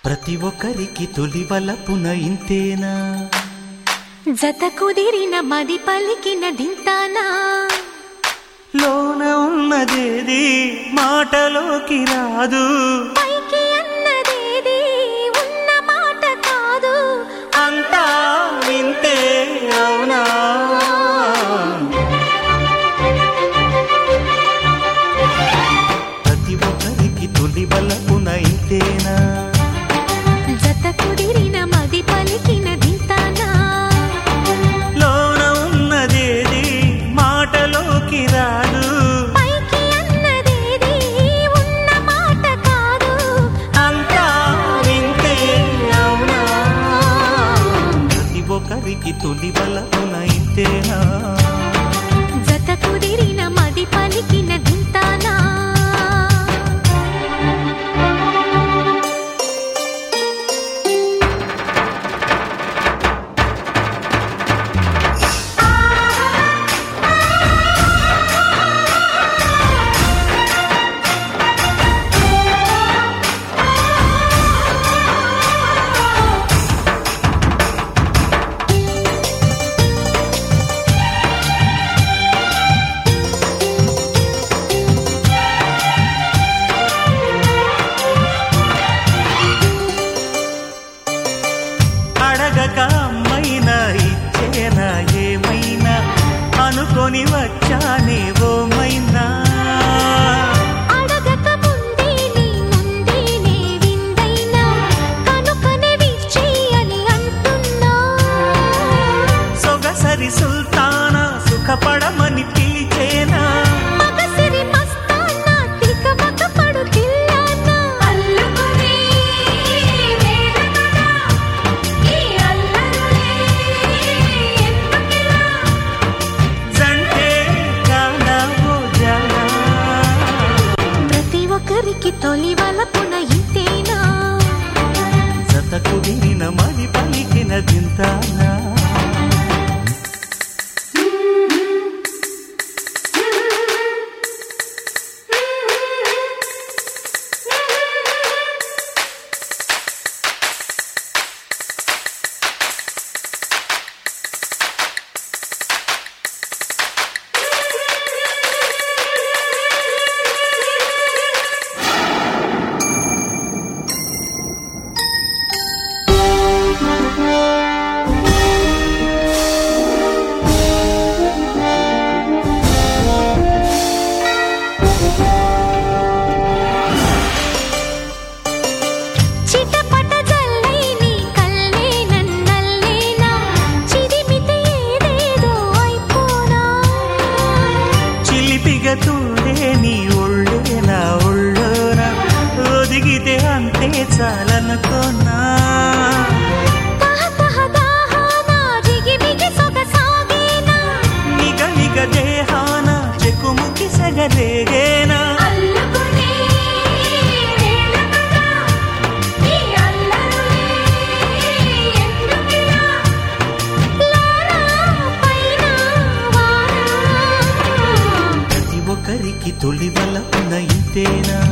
ప్రతి ఒక్కరికి తొలి వలపున ఇంతేనా జత కుదిరిన మది పలికిన దింతానా లోన ఉన్నదేది మాటలోకి రాదు పైకి అన్నదేది ఉన్న మాట కాదు అంతా వింతే అవునా ప్రతి ఒక్కరికి తొలి వలపున ఇంతేనా జత కుదిరిన మది పలికిన దింతానా లోన ఉన్నదేది మాటలోకి రాదు పైకి అన్నదేది ఉన్న మాట కాదు అంతా వింతే అవునా ప్రతి ఒక్కరికి తొలి వలపున ఇంతేనా జత కుదిరిన మది పలికిన దింతానా అడగక అమ్మైనా ఇచ్చేనా ఏమైనా అనుకొని వచ్చానే ఓమైనా అడగక ముందే నీ ముందే నే విందైనా కనుకనే విచ్చేయని అంటున్నా సొగసరి సుల్తానా సుఖపడమని పిలిచేనా మగసిరి మస్తానా తిక మగ పడు తిల్లానా అల్లుకునే వేడకడా ఈ అల్లరులే ఎందుకిలా జంటే కానా ఓ జానా ప్రతి ఒక్కరికి తొలి వలపున ఇంతేనా జత కుదిరిన మరి పలికిన దింతానా చిటపట జల్లై నీ కల్లే నన్నల్లేనా చిరిమితే ఏదేదో అయిపోనా చిలిపిగ తుండే నీ ఒళ్ళే నా ఒళ్ళోన ఒదిగితే అంతే చాలనుకోనా తహ తహ దాహానా జిగిమిగి సొగసాగేనా నిగ నిగ దేహాన చెకుముకి సగరేగేనా అల్లుకునే వేళకడా ఈ అల్లరులే ఎందుకిలా లోనా పైన వానా ప్రతి ఒక్కరికి తొలి వలపున ఇంతేనా